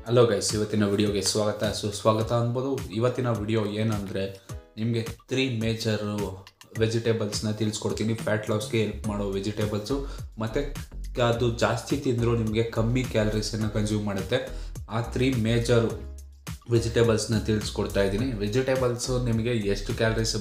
hello guys ಇವತ್ತಿನ ವಿಡಿಯೋಗೆ ಸ್ವಾಗತ ಸುಸ್ವಾಗತ ಅನ್ಬೋದು ಇವತ್ತಿನ ವಿಡಿಯೋ ಏನಂದರೆ ನಿಮಗೆ ತ್ರೀ ಮೇಜರು ವೆಜಿಟೇಬಲ್ಸ್ನ ತಿಳಿಸ್ಕೊಡ್ತೀನಿ ಫ್ಯಾಟ್ ಲಾಸ್ಗೆ ಹೆಲ್ಪ್ ಮಾಡೋ ವೆಜಿಟೇಬಲ್ಸು ಮತ್ತು ಅದು ಜಾಸ್ತಿ ತಿಂದರೂ ನಿಮಗೆ ಕಮ್ಮಿ ಕ್ಯಾಲರೀಸನ್ನು ಕನ್ಸ್ಯೂಮ್ ಮಾಡುತ್ತೆ ಆ ತ್ರೀ ಮೇಜರು ವೆಜಿಟೇಬಲ್ಸ್ನ ತಿಳಿಸ್ಕೊಡ್ತಾ ಇದ್ದೀನಿ ವೆಜಿಟೇಬಲ್ಸು ನಿಮಗೆ ಎಷ್ಟು ಕ್ಯಾಲರೀಸ್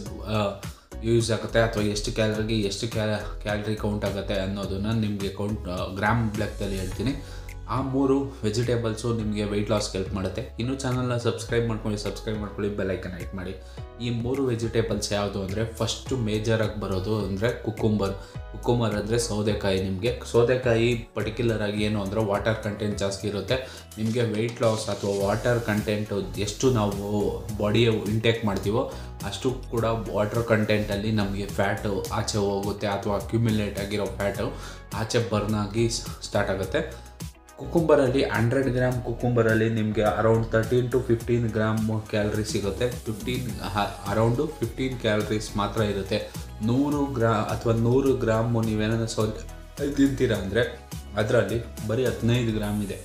ಯೂಸ್ ಆಗುತ್ತೆ ಅಥವಾ ಎಷ್ಟು ಕ್ಯಾಲರಿಗೆ ಎಷ್ಟು ಕ್ಯಾ ಕ್ಯಾಲರಿ ಕೌಂಟ್ ಆಗುತ್ತೆ ಅನ್ನೋದನ್ನು ನಿಮಗೆ ಕೌಂಟ್ ಗ್ರಾಮ್ ಲೆಕ್ಕದಲ್ಲಿ ಹೇಳ್ತೀನಿ ಆ ಮೂರು ವೆಜಿಟೇಬಲ್ಸು ನಿಮಗೆ ವೆಯ್ಟ್ ಲಾಸ್ಗೆ ಹೆಲ್ಪ್ ಮಾಡುತ್ತೆ ಇನ್ನೂ ಚಾನಲ್ನ ಸಬ್ಸ್ಕ್ರೈಬ್ ಮಾಡ್ಕೊಳ್ಳಿ ಸಬ್ಸ್ಕ್ರೈಬ್ ಮಾಡ್ಕೊಳ್ಳಿ ಬೆಲ್ಲೈಕನ್ ಹೈಟ್ ಮಾಡಿ ಈ ಮೂರು ವೆಜಿಟೇಬಲ್ಸ್ ಯಾವುದು ಅಂದರೆ ಫಸ್ಟು ಮೇಜರಾಗಿ ಬರೋದು ಅಂದರೆ ಕುಕ್ಕುಂಬರ್ ಕುಕ್ಕುಂಬರ್ ಅಂದರೆ ಸೌದೆಕಾಯಿ ನಿಮಗೆ ಸೌದೆಕಾಯಿ ಪರ್ಟಿಕ್ಯುಲರ್ ಆಗಿ ಏನು ಅಂದರೆ ವಾಟರ್ ಕಂಟೆಂಟ್ ಜಾಸ್ತಿ ಇರುತ್ತೆ ನಿಮಗೆ ವೆಯ್ಟ್ ಲಾಸ್ ಅಥವಾ ವಾಟರ್ ಕಂಟೆಂಟು ಎಷ್ಟು ನಾವು ಬಾಡಿಯ ಇಂಟೇಕ್ ಮಾಡ್ತೀವೋ ಅಷ್ಟು ಕೂಡ ವಾಟರ್ ಕಂಟೆಂಟಲ್ಲಿ ನಮಗೆ ಫ್ಯಾಟು ಆಚೆ ಹೋಗುತ್ತೆ ಅಥವಾ ಅಕ್ಯುಮಿಲೇಟ್ ಆಗಿರೋ ಫ್ಯಾಟು ಆಚೆ ಬರ್ನ್ ಆಗಿ ಸ್ಟಾರ್ಟ್ ಆಗುತ್ತೆ ಕುಕ್ಕುಂಬರಲ್ಲಿ ಹಂಡ್ರೆಡ್ ಗ್ರಾಮ್ ಕುಕ್ಕುಂಬರಲ್ಲಿ ನಿಮಗೆ around thirteen to fifteen gram calorie ಸಿಗುತ್ತೆ ಫಿಫ್ಟೀನ್ ಅರೌಂಡು ಫಿಫ್ಟೀನ್ ಕ್ಯಾಲರೀಸ್ ಮಾತ್ರ ಇರುತ್ತೆ ನೂರು ಗ್ರಾ ಅಥವಾ ನೂರು ಗ್ರಾಮು ನೀವೇನಾದ್ರು ಸೌದೆ ತಿಂತೀರಾ ಅಂದರೆ ಅದರಲ್ಲಿ ಬರೀ ಹದಿನೈದು ಗ್ರಾಮ್ ಇದೆ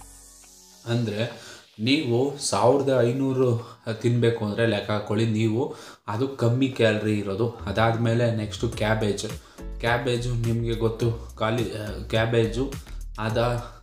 ಅಂದರೆ ನೀವು ಸಾವಿರದ ಐನೂರು ತಿನ್ನಬೇಕು ಅಂದರೆ ಲೆಕ್ಕ ಹಾಕ್ಕೊಳ್ಳಿ ನೀವು ಅದು ಕಮ್ಮಿ ಕ್ಯಾಲ್ರಿ ಇರೋದು ಅದಾದಮೇಲೆ ನೆಕ್ಸ್ಟು ಕ್ಯಾಬೇಜ್ ಕ್ಯಾಬೇಜು ನಿಮಗೆ ಗೊತ್ತು ಖಾಲಿ ಕ್ಯಾಬೇಜು ಅದ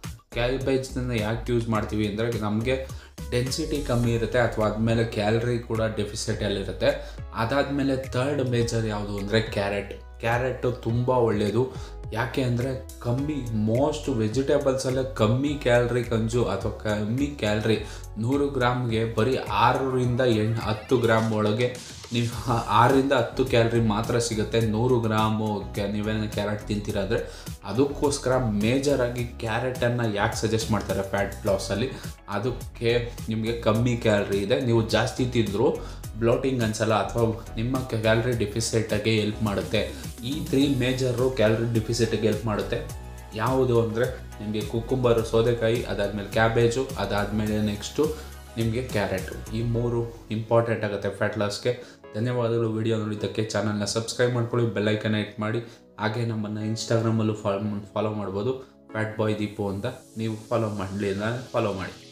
ಕ್ಯಾಬೇಜ್ನ ಯಾಕೆ ಯೂಸ್ ಮಾಡ್ತೀವಿ ಅಂದರೆ ನಮಗೆ ಡೆನ್ಸಿಟಿ ಕಮ್ಮಿ ಇರುತ್ತೆ ಅಥವಾ ಆದಮೇಲೆ ಕ್ಯಾಲರಿ ಕೂಡ ಡೆಫಿಸಿಟಲ್ಲಿರುತ್ತೆ ಅದಾದಮೇಲೆ ಥರ್ಡ್ ಮೇಜರ್ ಯಾವುದು ಅಂದರೆ ಕ್ಯಾರೆಟ್ ಕ್ಯಾರೆಟು ತುಂಬ ಒಳ್ಳೆಯದು ಯಾಕೆ ಅಂದರೆ ಕಮ್ಮಿ ಮೋಸ್ಟ್ ವೆಜಿಟೇಬಲ್ಸಲ್ಲೇ ಕಮ್ಮಿ ಕ್ಯಾಲ್ರಿ ಕನ್ಸು ಅಥವಾ ಕಮ್ಮಿ ಕ್ಯಾಲ್ರಿ ನೂರು ಗ್ರಾಮ್ಗೆ ಬರೀ ಆರರಿಂದ ಎಂಟು ಹತ್ತು ಗ್ರಾಮ್ ಒಳಗೆ ನೀವು ಆರರಿಂದ ಹತ್ತು ಕ್ಯಾಲ್ರಿ ಮಾತ್ರ ಸಿಗುತ್ತೆ ನೂರು ಗ್ರಾಮು ಕ್ಯಾ ನೀವೇನು ಕ್ಯಾರೆಟ್ ತಿಂತೀರಾದರೆ ಅದಕ್ಕೋಸ್ಕರ ಮೇಜರಾಗಿ ಕ್ಯಾರೆಟನ್ನು ಯಾಕೆ ಸಜೆಸ್ಟ್ ಮಾಡ್ತಾರೆ ಫ್ಯಾಟ್ ಲಾಸಲ್ಲಿ ಅದಕ್ಕೆ ನಿಮಗೆ ಕಮ್ಮಿ ಕ್ಯಾಲ್ರಿ ಇದೆ ನೀವು ಜಾಸ್ತಿ ತಿಂದರೂ ಬ್ಲೋಟಿಂಗ್ ಅನ್ಸಲ್ಲ ಅಥವಾ ನಿಮ್ಮ ಕ್ಯಾಲ್ರಿ ಡಿಫಿಸಿಟಾಗೆ ಹೆಲ್ಪ್ ಮಾಡುತ್ತೆ ಈ ತ್ರೀ ಮೇಜರು ಕ್ಯಾಲ್ರಿ ಡಿಫಿಸಿಟಿಗೆ ಹೆಲ್ಪ್ ಮಾಡುತ್ತೆ ಯಾವುದು ಅಂದರೆ ನಿಮಗೆ ಕುಕ್ಕುಂಬರು ಸೌದೆಕಾಯಿ ಅದಾದಮೇಲೆ ಕ್ಯಾಬೇಜು ಅದಾದಮೇಲೆ ನೆಕ್ಸ್ಟು ನಿಮಗೆ ಕ್ಯಾರೆಟು ಈ ಮೂರು ಇಂಪಾರ್ಟೆಂಟ್ ಆಗುತ್ತೆ ಫ್ಯಾಟ್ ಲಾಸ್ಗೆ ಧನ್ಯವಾದಗಳು ವಿಡಿಯೋ ನೋಡಿದ್ದಕ್ಕೆ ಚಾನಲ್ನ ಸಬ್ಸ್ಕ್ರೈಬ್ ಮಾಡ್ಕೊಳ್ಳಿ ಬೆಲ್ಲೈಕನ್ ಹಿಟ್ ಮಾಡಿ ಹಾಗೆ ನಮ್ಮನ್ನು ಇನ್ಸ್ಟಾಗ್ರಾಮಲ್ಲೂ ಫಾಲೋ ಫಾಲೋ ಮಾಡ್ಬೋದು ಫ್ಯಾಟ್ ಬಾಯ್ ದೀಪು ಅಂತ ನೀವು ಫಾಲೋ ಮಾಡಲಿಲ್ಲ ಫಾಲೋ ಮಾಡಿ